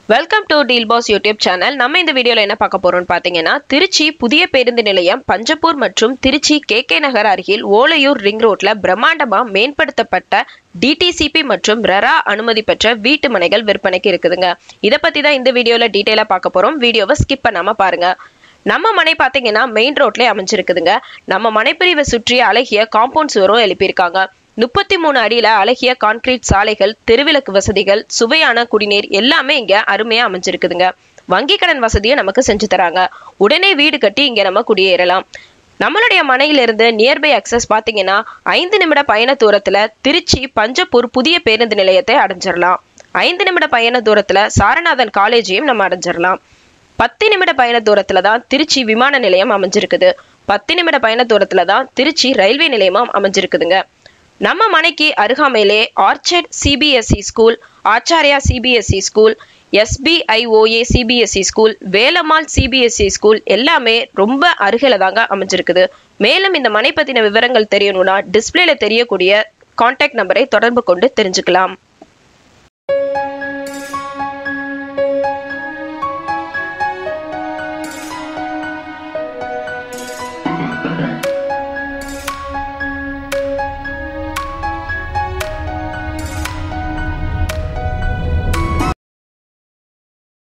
welcome to deal boss YouTube channel நம்ம இந்த வீடியோல என்ன பார்க்க போறோம்னு பார்த்தீங்கன்னா திருச்சி புதிய பேருந்து நிலையம் பஞ்சப்பூர் மற்றும் திருச்சி கே கே நகர் அருகில் ஓலையூர் ரிங் ரோட்ல பிரம்மாண்டமா மேம்படுத்தப்பட்ட டிடிசிபி மற்றும் ரெரா அனுமதி பெற்ற வீட்டு மனைகள் விற்பனைக்கு இருக்குதுங்க இதை பத்தி தான் இந்த வீடியோல டீட்டெயிலா பார்க்க போறோம் வீடியோவை ஸ்கிப் பண்ணாம பாருங்க நம்ம மனை பார்த்தீங்கன்னா மெயின் ரோட்லேயே அமைஞ்சிருக்குதுங்க நம்ம மனைப்பிரிவை சுற்றி அழகிய காம்பவுண்ட் சுவரும் எழுப்பியிருக்காங்க முப்பத்தி மூணு அடியில அழகிய கான்கிரீட் சாலைகள் தெருவிளக்கு வசதிகள் சுவையான குடிநீர் எல்லாமே இங்க அருமையா அமைஞ்சிருக்குதுங்க வங்கி கடன் வசதியும் நமக்கு செஞ்சு தராங்க உடனே வீடு கட்டி இங்க நம்ம குடியேறலாம் நம்மளுடைய மனையிலிருந்து நியர்பை அக்சஸ் பார்த்தீங்கன்னா ஐந்து நிமிட பயண தூரத்துல திருச்சி பஞ்சப்பூர் புதிய பேருந்து நிலையத்தை அடைஞ்சிடலாம் ஐந்து நிமிட பயண தூரத்துல சாரநாதன் காலேஜையும் நம்ம அடைஞ்சிடலாம் பத்து நிமிட பயண தூரத்துல தான் திருச்சி விமான நிலையம் அமைஞ்சிருக்குது பத்து நிமிட பயண தூரத்துல தான் திருச்சி ரயில்வே நிலையமும் அமைஞ்சிருக்குதுங்க நம்ம மனைக்கு அருகாமையிலே orchard CBSE school Acharya CBSE school SBIOA CBSE school Velammal CBSE school எல்லாமே ரொம்ப அருகில தாங்க அமைஞ்சிருக்குது மேலும் இந்த மனை பத்தின விவரங்கள் தெரியணும்னா டிஸ்பிளேல தெரியக்கூடிய கான்டாக்ட் நம்பரை தொடர்பு கொண்டு தெரிஞ்சுக்கலாம்